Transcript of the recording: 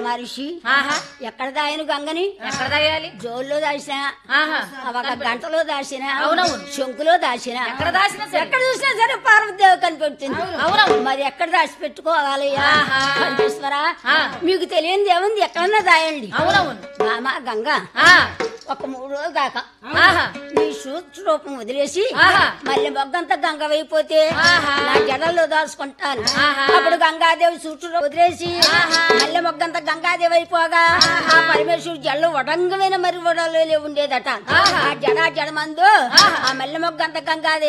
మనిషి ఆహా ఎక్కడ దాయను గంగని ఎక్కడ దాయాలి జోల్లో దాచిన ఆహా ఒక గంటలో దాచిన అవునవును. శంకులో దాచిన ఎక్కడ దాచినా సరే. ఎక్కడ చూసినా సరే పార్వతీదేవి కనిపెడుతుంది అవునవును. మరి ఎక్కడ దాచి పెట్టుకోవాలి ఆహా. పరమేశ్వరా ఆ. మీకు తెలియంది ఏముంది ఎక్కడన్నా దాయండి అవునవును మామ గంగ ఆ, ఒక మూడు రోజులు దాకా ఆహా నీ సూత్ర రూపం వదిలేసి ఆహా. మళ్ళీ మొగ్గంతా గంగ అయిపోతే ఆహా. నా జడల్లో దాచుకుంటాను ఆహా. అప్పుడు గంగాదేవి సూత్ర వదిలేసి ఆహా. మళ్ళీ మొగ్గంతా గంగాదేవి అయిపోగా ఆ పరమేశ్వరుడు జల్లు వడంగమైన మరి వడలో ఉండేదట ఆహా. ఆ జడ జడమందు ఆహా. ఆ మల్లె మొగ్గంత గంగాదేవి